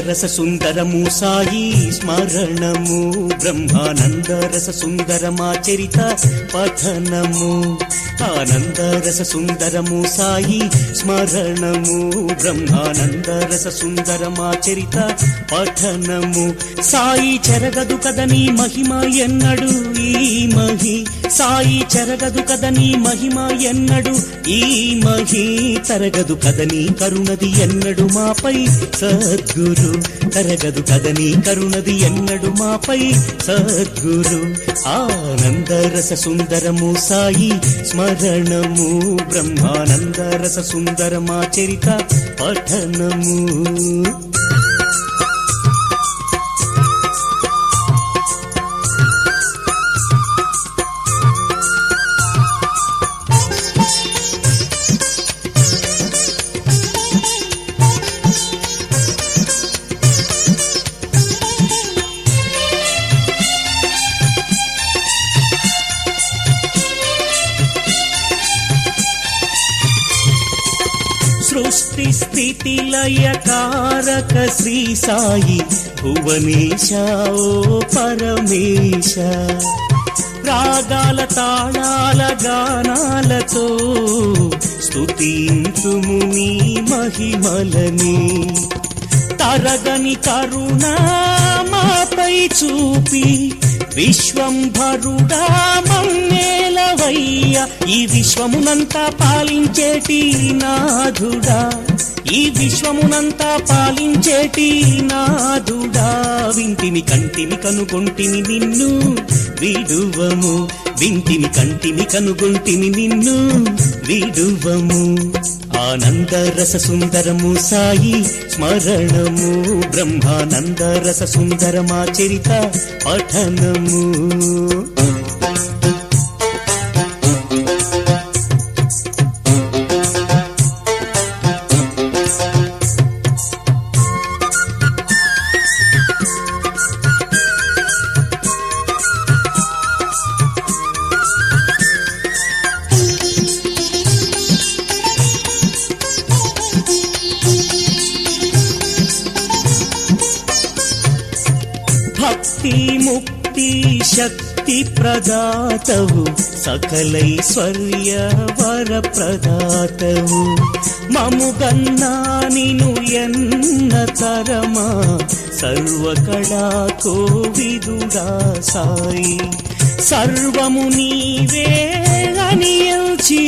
రస సుందరము సాయి స్మరణము బ్రహ్మానంద రస సుందరమా చరిత పఠనము ఆనంద రస సుందరము సాయి స్మరణము బ్రహ్మానంద రస సుందరమా చరిత పఠనము సాయి చెరగదు కదని మహిమ ఎన్నడు ఈ మహి సాయి చెరగదు కదని మహిమ ఎన్నడు ఈ మహి తరగదు కదని కరుణది ఎన్నడు మాపై సద్గురు తరగదు కదని కరుణది ఎన్నడు మాపై సద్గురు ఆనంద రస సుందరము సాయి స్మరణము బ్రహ్మానంద రస సుందరమా చరిత పఠనము సృష్టి స్థితి లయ కారక శ్రీ సాయి భువనేశ ఓ పరమేశ రాగాల తాళాల గానాలతో స్తుతింతుము నీ మహిమలని తరగని కరుణ మాపై చూపి విశ్వంభరుడా మమ్మేలవయ్య ఈ విశ్వమునంతా పాలించేటి నాథుడా ఈ విశ్వమునంతా పాలించేటి నాథుడా వింటిని కంటిని కనుగొంటిని నిన్ను విడువము వింటిని కంటిని కనుగొంటిని నిన్ను విడువము ఆనంద రస సుందరము సాయి స్మరణము బ్రహ్మానంద రస సుందరమా చరిత పఠనము భక్తి ముక్తి శక్తి ప్రదాతవు సకలైశ్వర్య వర ప్రదాతవు మముగన్నా నిను ఎన్న తరమా సర్వకళా కోవిదుడా సాయి సర్వము నీవే అనియల్చి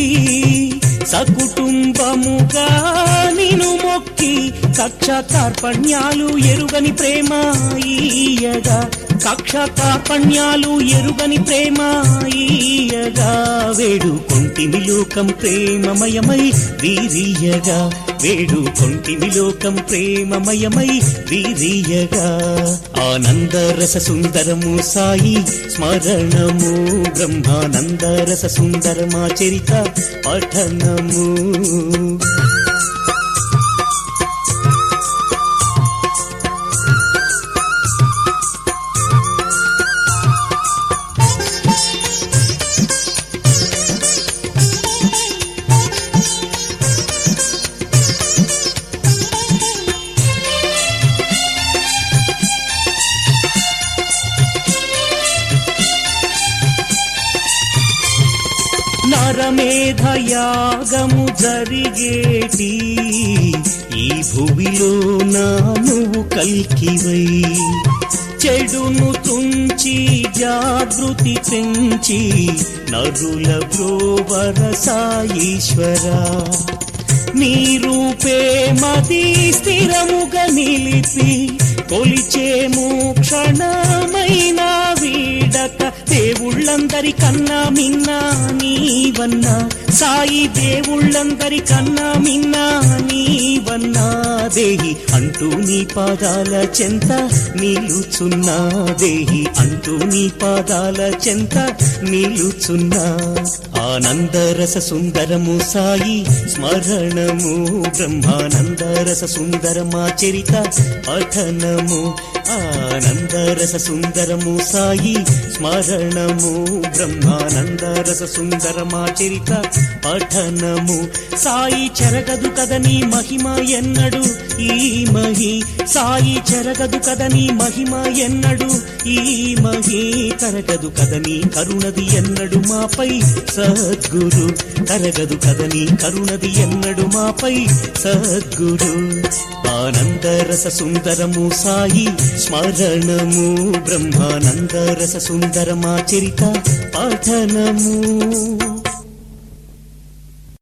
సకుటుంబముగా నిను మొక్కి కక్ష కార్పణ్యాలు ఎరుగని ప్రేమ ఈయగా కక్ష కార్పణ్యాలు ఎరుగని ప్రేమ ఈయగా వేడు కొంటిమి లోకం ప్రేమమయమై వీరియగా వేడు కొంటిమి లోకం ప్రేమమయమై వీరియగా ఆనంద రస సుందరము సాయి స్మరణము బ్రహ్మానంద రస సుందరమా చరిత పఠనము నరమేధయాగము జరిగేటి ఈ భువిలో నా నువ్వు కల్కివై చెడును తుంచి జాగృతి పెంచి నరుల బ్రోవర సాయీశ్వరా నీ రూపే మది స్థిరముగా నిలిపి కొలిచేము క్షణమైన వీడక దేవుళ్ళందరి కన్నా మిన్నా నీవన్నా సాయి దేవుళ్ళందరి కన్నా మిన్నా నీవన్నా దేహి అంటూ నీ పాదాల చెంత నిలుచున్నా దేహి అంటూ నీ పాదాల చెంత నిలుచున్నా ఆనంద రస సుందరము సాయి స్మరణము బ్రహ్మానంద రస సుందరమా చరిత పఠనము ఆనందరస సుందరము సాయి స్మరణము బ్రహ్మానందరస సుందరమాచరిత పఠనము సాయి చెరగదు కదని మహిమ ఎన్నడు ఈ మహి సాయి చెరగదు కదని మహిమ ఎన్నడు ఈ మహి తరగదు కదని కరుణది ఎన్నడు మాపై సద్గురు తరగదు కదని కరుణది ఎన్నడు మాపై సద్గురు ఆనందరస సుందరము సాయి స్మరణము బ్రహ్మానందరస సుందరమాచరిత పఠనము